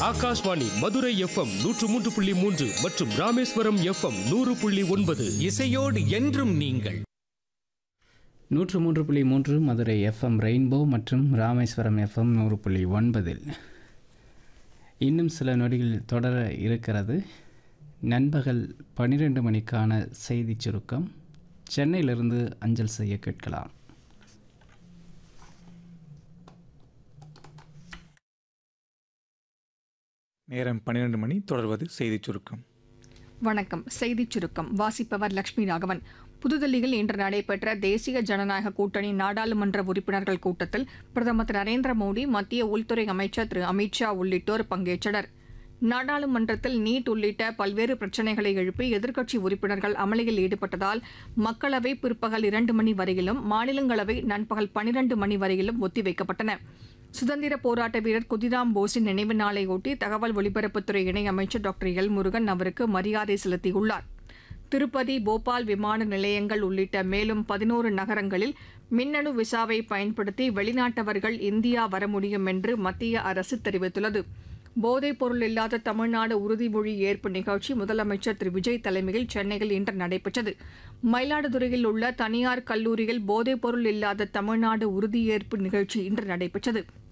Akashvani Madurai FM நூற்று மூன்று புள்ளி மூன்று மற்றும் ராமேஸ்வரம் எஃப்எம் நூறு புள்ளி ஒன்பது இசையோடு என்றும் நீங்கள் நூற்று மூன்று புள்ளி மூன்று மதுரை எஃப்எம் ரெயின்போ மற்றும் ராமேஸ்வரம் எஃப்எம் நூறு புள்ளி ஒன்பதில் இன்னும் சில நொடிகள் தொடர இருக்கிறது நண்பகல் பன்னிரெண்டு மணிக்கான செய்திச் சுருக்கம் சென்னையிலிருந்து அஞ்சல் செய்ய கேட்கலாம் நேரம் பன்னிரண்டு மணி தொடர்வது செய்திச் சுருக்கம் வணக்கம் செய்திச் சுருக்கம் வாசிப்பவர் லட்சுமி ராகவன் புதுதில்லியில் இன்று நடைபெற்ற தேசிய ஜனநாயக கூட்டணி நாடாளுமன்ற உறுப்பினர்கள் கூட்டத்தில் பிரதமர் திரு நரேந்திர மோடி மத்திய உள்துறை அமைச்சர் திரு அமித்ஷா உள்ளிட்டோர் பங்கேற்றனர் நாடாளுமன்றத்தில் நீட் உள்ளிட்ட பல்வேறு பிரச்சினைகளை எழுப்பி எதிர்க்கட்சி உறுப்பினர்கள் அமளியில் ஈடுபட்டதால் மக்களவை பிற்பகல் இரண்டு மணி வரையிலும் மாநிலங்களவை நண்பகல் பனிரண்டு மணி வரையிலும் ஒத்திவைக்கப்பட்டன சுதந்திர போராட்ட வீரர் குதிராம் போஸின் நினைவு நாளையொட்டி தகவல் ஒலிபரப்புத்துறை இணையமைச்சர் டாக்டர் எல் முருகன் அவருக்கு மரியாதை செலுத்தியுள்ளார் திருப்பதி போபால் விமான நிலையங்கள் உள்ளிட்ட மேலும் பதினோரு நகரங்களில் மின்னணு விசாவை பயன்படுத்தி வெளிநாட்டவர்கள் இந்தியா வர முடியும் என்று மத்திய அரசு தெரிவித்துள்ளது போதைப் பொருள் இல்லாத தமிழ்நாடு உறுதிமொழி ஏற்பு நிகழ்ச்சி முதலமைச்சர் திரு விஜய் தலைமையில் சென்னையில் இன்று நடைபெற்றது மயிலாடுதுறையில் உள்ள தனியார் கல்லூரியில் போதைப் பொருள் இல்லாத தமிழ்நாடு உறுதியேற்பு நிகழ்ச்சி இன்று நடைபெற்றது